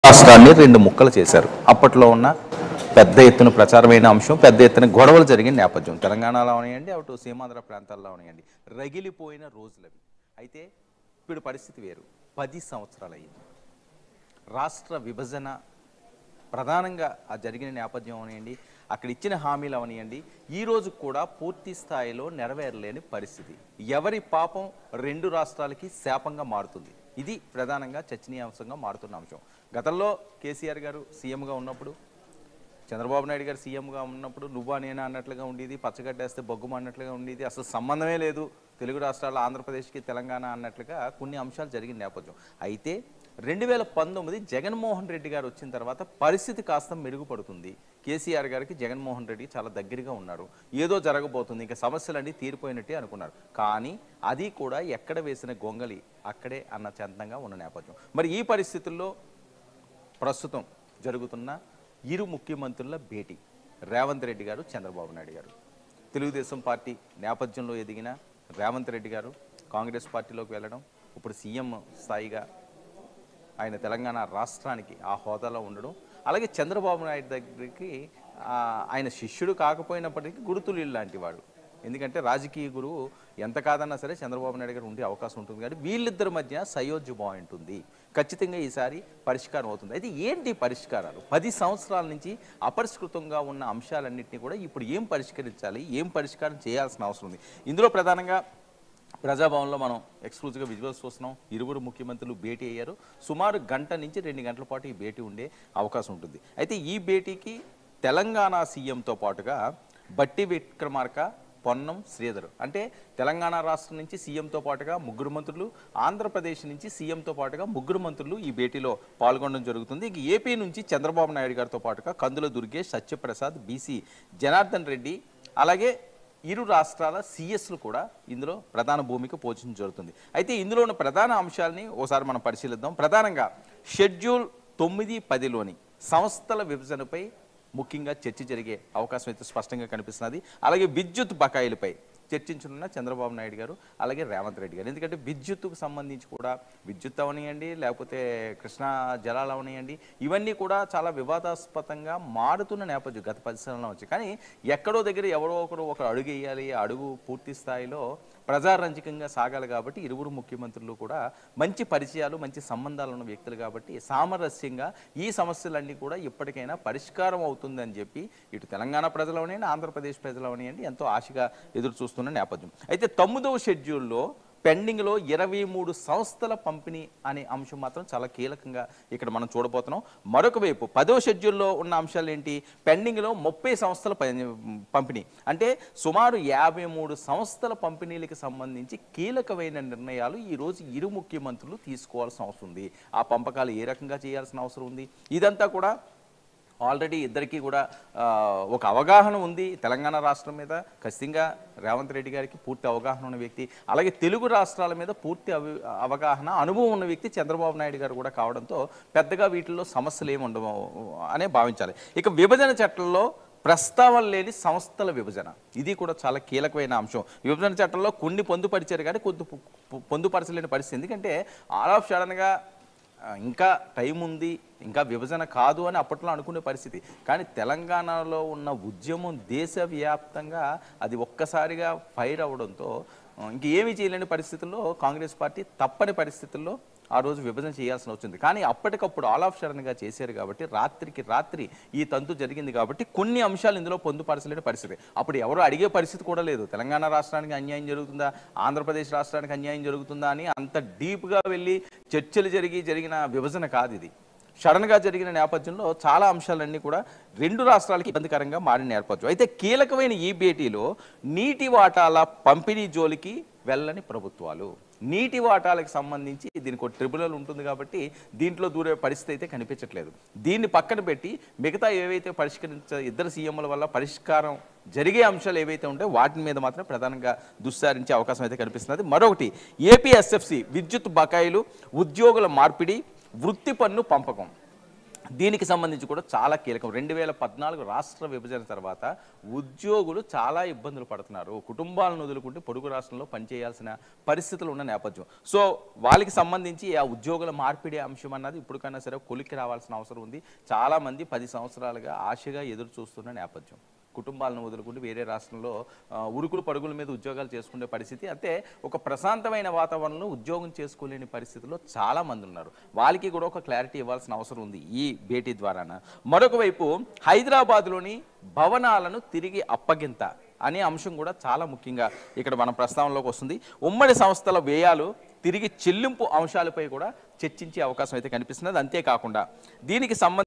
రాష్ట్రాన్ని రెండు ముక్కలు చేశారు అప్పట్లో ఉన్న పెద్ద ఎత్తున ప్రచారమైన అంశం పెద్ద ఎత్తున గొడవలు జరిగిన నేపథ్యం తెలంగాణలో అవనియండి అటు సీమాంధ్ర ప్రాంతాల్లో అవనియండి రగిలిపోయిన రోజులవి అయితే ఇప్పుడు పరిస్థితి వేరు పది సంవత్సరాలు అయ్యింది రాష్ట్ర విభజన ప్రధానంగా ఆ జరిగిన నేపథ్యం అవనియండి అక్కడ ఇచ్చిన హామీలు అవనియండి ఈ రోజు కూడా పూర్తి స్థాయిలో నెరవేరలేని పరిస్థితి ఎవరి పాపం రెండు రాష్ట్రాలకి శాపంగా మారుతుంది ఇది ప్రధానంగా చర్చనీయాంశంగా మారుతున్న అంశం గతంలో కేసీఆర్ గారు సీఎంగా ఉన్నప్పుడు చంద్రబాబు నాయుడు గారు సీఎంగా ఉన్నప్పుడు నువ్వా నేనా అన్నట్లుగా ఉండేది పచ్చగడ్డేస్తే బొగ్గుమ అన్నట్లుగా ఉండేది అసలు సంబంధమే లేదు తెలుగు రాష్ట్రాల ఆంధ్రప్రదేశ్కి తెలంగాణ అన్నట్లుగా కొన్ని అంశాలు జరిగిన నేపథ్యం అయితే రెండు వేల పంతొమ్మిది జగన్మోహన్ రెడ్డి గారు వచ్చిన తర్వాత పరిస్థితి కాస్త మెరుగుపడుతుంది కేసీఆర్ గారికి జగన్మోహన్ రెడ్డి చాలా దగ్గరగా ఉన్నారు ఏదో జరగబోతుంది ఇంకా సమస్యలన్నీ తీరిపోయినట్టే అనుకున్నారు కానీ అది కూడా ఎక్కడ వేసిన గొంగలి అక్కడే అన్న చందంగా ఉన్న నేపథ్యం మరి ఈ పరిస్థితుల్లో ప్రస్తుతం జరుగుతున్న ఇరు ముఖ్యమంత్రుల భేటీ రేవంత్ రెడ్డి గారు చంద్రబాబు నాయుడు గారు తెలుగుదేశం పార్టీ నేపథ్యంలో ఎదిగిన రేవంత్ రెడ్డి గారు కాంగ్రెస్ పార్టీలోకి వెళ్ళడం ఇప్పుడు సీఎం స్థాయిగా ఆయన తెలంగాణ రాష్ట్రానికి ఆ హోదాలో ఉండడం అలాగే చంద్రబాబు నాయుడు దగ్గరికి ఆ, ఆయన శిష్యుడు కాకపోయినప్పటికీ గురుతులు లాంటి వాడు ఎందుకంటే రాజకీయ గురువు ఎంత కాదన్నా సరే చంద్రబాబు నాయుడు గారు ఉండే అవకాశం ఉంటుంది కానీ వీళ్ళిద్దరి మధ్య సయోధ్య బాగుంటుంది ఖచ్చితంగా ఈసారి పరిష్కారం అవుతుంది అయితే ఏంటి పరిష్కారాలు పది సంవత్సరాల నుంచి అపరిష్కృతంగా ఉన్న అంశాలన్నింటినీ కూడా ఇప్పుడు ఏం పరిష్కరించాలి ఏం పరిష్కారం చేయాల్సిన అవసరం ఉంది ఇందులో ప్రధానంగా ప్రజాభవన్లో మనం ఎక్స్క్లూజివ్గా విజువల్స్ చూస్తున్నాం ఇరువురు ముఖ్యమంత్రులు భేటీ అయ్యారు సుమారు గంట నుంచి రెండు గంటల పాటు ఈ భేటీ ఉండే అవకాశం ఉంటుంది అయితే ఈ భేటీకి తెలంగాణ సీఎంతో పాటుగా బట్టి విక్రమార్క పొన్నం శ్రీధర్ అంటే తెలంగాణ రాష్ట్రం నుంచి సీఎంతో పాటుగా ముగ్గురు మంత్రులు ఆంధ్రప్రదేశ్ నుంచి సీఎంతో పాటుగా ముగ్గురు మంత్రులు ఈ భేటీలో పాల్గొనడం జరుగుతుంది ఇక ఏపీ నుంచి చంద్రబాబు నాయుడు గారితో పాటుగా కందుల దుర్గేష్ సత్యప్రసాద్ బీసీ జనార్దన్ రెడ్డి అలాగే ఇరు రాష్ట్రాల సిఎస్లు కూడా ఇందులో ప్రధాన భూమిక పోషించడం జరుగుతుంది అయితే ఇందులో ఉన్న ప్రధాన అంశాలని ఓసారి మనం పరిశీలిద్దాం ప్రధానంగా షెడ్యూల్ తొమ్మిది పదిలోని సంస్థల విభజనపై ముఖ్యంగా చర్చ జరిగే అవకాశం అయితే స్పష్టంగా కనిపిస్తున్నది అలాగే విద్యుత్ బకాయిలపై చర్చించనున్న చంద్రబాబు నాయుడు గారు అలాగే రేవంత్ రెడ్డి గారు ఎందుకంటే విద్యుత్తుకు సంబంధించి కూడా విద్యుత్ అవనియండి లేకపోతే కృష్ణా జలాలు అవనియండి ఇవన్నీ కూడా చాలా వివాదాస్పదంగా మారుతున్న నేపథ్యం గత పది సంవత్సరాల నుంచి కానీ ఎక్కడో దగ్గర ఎవరో ఒకరు ఒక అడుగు వేయాలి ఆ అడుగు పూర్తి స్థాయిలో ప్రజారంజకంగా సాగాలి కాబట్టి ఇరువురు ముఖ్యమంత్రులు కూడా మంచి పరిచయాలు మంచి సంబంధాలు ఉన్న వ్యక్తులు కాబట్టి సామరస్యంగా ఈ సమస్యలన్నీ కూడా ఇప్పటికైనా పరిష్కారం అవుతుందని చెప్పి ఇటు తెలంగాణ ప్రజలవనియండి ఆంధ్రప్రదేశ్ ప్రజలవనియండి ఎంతో ఆశగా ఎదురు చూస్తున్న నేపథ్యం అయితే తొమ్మిదవ షెడ్యూల్లో పెండింగ్లో ఇరవై మూడు సంస్థల పంపిణీ అనే అంశం మాత్రం చాలా కీలకంగా ఇక్కడ మనం చూడబోతున్నాం మరొక వైపు పదో షెడ్యూల్లో ఉన్న అంశాలు ఏంటి పెండింగ్లో ముప్పై సంస్థల ప- పంపిణీ అంటే సుమారు యాభై మూడు సంస్థల పంపిణీలకు సంబంధించి కీలకమైన నిర్ణయాలు ఈరోజు ఇరు ముఖ్యమంత్రులు తీసుకోవాల్సిన అవసరం ఉంది ఆ పంపకాలు ఏ రకంగా చేయాల్సిన అవసరం ఉంది ఇదంతా కూడా ఆల్రెడీ ఇద్దరికీ కూడా ఆ, ఒక అవగాహన ఉంది తెలంగాణ రాష్ట్రం మీద ఖచ్చితంగా రేవంత్ రెడ్డి గారికి పూర్తి అవగాహన ఉన్న వ్యక్తి అలాగే తెలుగు రాష్ట్రాల మీద పూర్తి అవి అవగాహన అనుభవం ఉన్న వ్యక్తి చంద్రబాబు నాయుడు గారు కూడా కావడంతో పెద్దగా వీటిల్లో సమస్యలు ఏమి ఉండవు అనే భావించాలి ఇక విభజన చట్టంలో ప్రస్తావన లేని సంస్థల విభజన ఇది కూడా చాలా కీలకమైన అంశం విభజన చట్టంలో కొన్ని పొందుపరిచారు కానీ కొద్ది పొ- పొ- పొందుపరచలేని పరిస్థితి ఎందుకంటే ఆల్ ఆఫ్ సడన్గా ఆ, ఇంకా టైం ఉంది ఇంకా విభజన కాదు అని అప్పట్లో అనుకునే పరిస్థితి కానీ తెలంగాణలో ఉన్న ఉద్యమం దేశవ్యాప్తంగా అది ఒక్కసారిగా ఫైర్ అవడంతో ఆ, ఇంక ఏమీ చేయలేని పరిస్థితుల్లో కాంగ్రెస్ పార్టీ తప్పని పరిస్థితుల్లో ఆ రోజు విభజన చేయాల్సిన వచ్చింది కానీ అప్పటికప్పుడు ఆల్ ఆఫ్ సడన్గా చేశారు కాబట్టి రాత్రికి రాత్రి ఈ తంతు జరిగింది కాబట్టి కొన్ని అంశాలు ఇందులో పొందుపరచలేని పరిస్థితి అప్పుడు ఎవరు అడిగే పరిస్థితి కూడా లేదు తెలంగాణ రాష్ట్రానికి అన్యాయం జరుగుతుందా ఆంధ్రప్రదేశ్ రాష్ట్రానికి అన్యాయం జరుగుతుందా అని అంత డీప్గా వెళ్ళి చర్చలు జరిగి జరిగిన విభజన కాదు ఇది సడన్గా జరిగిన నేపథ్యంలో చాలా అంశాలన్నీ కూడా రెండు రాష్ట్రాలకి ఇబ్బందికరంగా మారిన నేపథ్యం అయితే కీలకమైన ఈ భేటీలో నీటి వాటాల పంపిణీ జోలికి వెళ్ళని ప్రభుత్వాలు నీటి వాటాలకు సంబంధించి దీనికి ఒక ట్రిబ్యునల్ ఉంటుంది కాబట్టి దీంట్లో దూరే పరిస్థితి అయితే కనిపించట్లేదు దీన్ని పక్కన పెట్టి మిగతా ఏవైతే పరిష్కరించ ఇద్దరు సీఎంల వల్ల పరిష్కారం జరిగే అంశాలు ఏవైతే ఉంటాయో వాటి మీద మాత్రం ప్రధానంగా దుస్సారించే అవకాశం అయితే కనిపిస్తున్నది మరొకటి ఏపీఎస్ఎఫ్సి విద్యుత్ బకాయిలు ఉద్యోగుల మార్పిడి వృత్తి పన్ను పంపకం దీనికి సంబంధించి కూడా చాలా కీలకం రెండు వేల పద్నాలుగు రాష్ట్ర విభజన తర్వాత ఉద్యోగులు చాలా ఇబ్బందులు పడుతున్నారు కుటుంబాలను వదులుకుంటే పొరుగు రాష్ట్రంలో పనిచేయాల్సిన పరిస్థితులు ఉన్న నేపథ్యం సో వాళ్ళకి సంబంధించి ఆ ఉద్యోగుల మార్పిడి అంశం అన్నది ఇప్పటికైనా సరే కొలిక్కి రావాల్సిన అవసరం ఉంది చాలామంది పది సంవత్సరాలుగా ఆశగా ఎదురు చూస్తున్న నేపథ్యం కుటుంబాలను వదులుకుంటూ వేరే రాష్ట్రంలో ఆ, ఉరుకులు పరుగుల మీద ఉద్యోగాలు చేసుకునే పరిస్థితి అంటే ఒక ప్రశాంతమైన వాతావరణంలో ఉద్యోగం చేసుకోలేని పరిస్థితిలో చాలా మంది ఉన్నారు వాళ్ళకి కూడా ఒక క్లారిటీ ఇవ్వాల్సిన అవసరం ఉంది ఈ భేటీ ద్వారాన మరొక వైపు హైదరాబాద్లోని భవనాలను తిరిగి అప్పగింత అనే అంశం కూడా చాలా ముఖ్యంగా ఇక్కడ మన ప్రస్తావనలోకి వస్తుంది ఉమ్మడి సంస్థల వ్యయాలు తిరిగి చెల్లింపు అంశాలపై కూడా చర్చించే అవకాశం అయితే కనిపిస్తున్నది అంతేకాకుండా దీనికి సంబంధించి